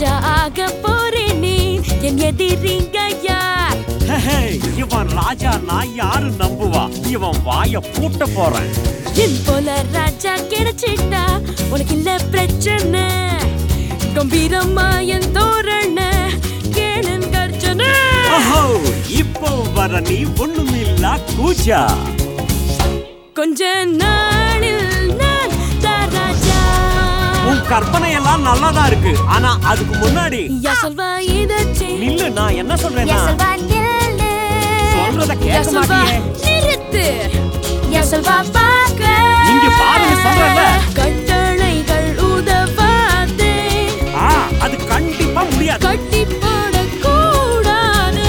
ராஜா ஆக போறேன் நீ என் எதிரிங்க யார் ஹே, இவன் ராஜா நான் யாரு நம்புவா இவன் வாய பூட்ட போறேன் என் போல ராஜா கிடைச்சிட்டா உனக்கு இல்ல பிரச்சனை கம்பீரமா என் தோரண கேளன் கர்ஜனை ஓஹோ இப்போ வர நீ ஒண்ணுமில்லா கூஜா கொஞ்ச நாளில் நான் தான் ராஜா உன் கற்பனை எல்லாம் நல்லாதான் இருக்கு ஆனா அதுக்கு முன்னாடி யா சொல்வா இதாச்சே நில்லு நான் என்ன சொல்றேன்னா சொல்வா நில்லு சொல்றத கேட்க யா சொல்வா மாட்டியே. நிறுத்து யா சொல்வா பார்க்க இங்க பாருங்க சொல்றேன்ல. கட்டளைகள் உதவாதே ஆ, அது கண்டிப்பா முடியாது கட்டி போட கூடாது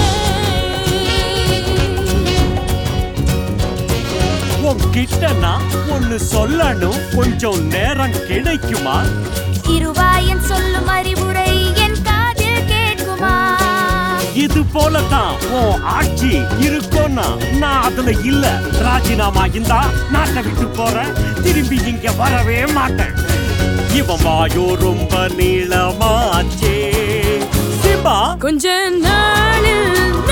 உன்கிட்ட நான் ஒண்ணு சொல்லணும் கொஞ்சம் நேரம் கிடைக்குமா இருவாயன் சொல்லும் அறிவுரை என் காதில் கேட்குமா இது போலதான் உன் ஆட்சி இருக்கும்னா நான் அதுல இல்ல ராஜினாமா இந்தா நாட்டை விட்டு போறேன் திரும்பி இங்க வரவே மாட்டேன் இவன் வாயோ ரொம்ப நீளமாச்சே சிம்பா கொஞ்ச நாளில்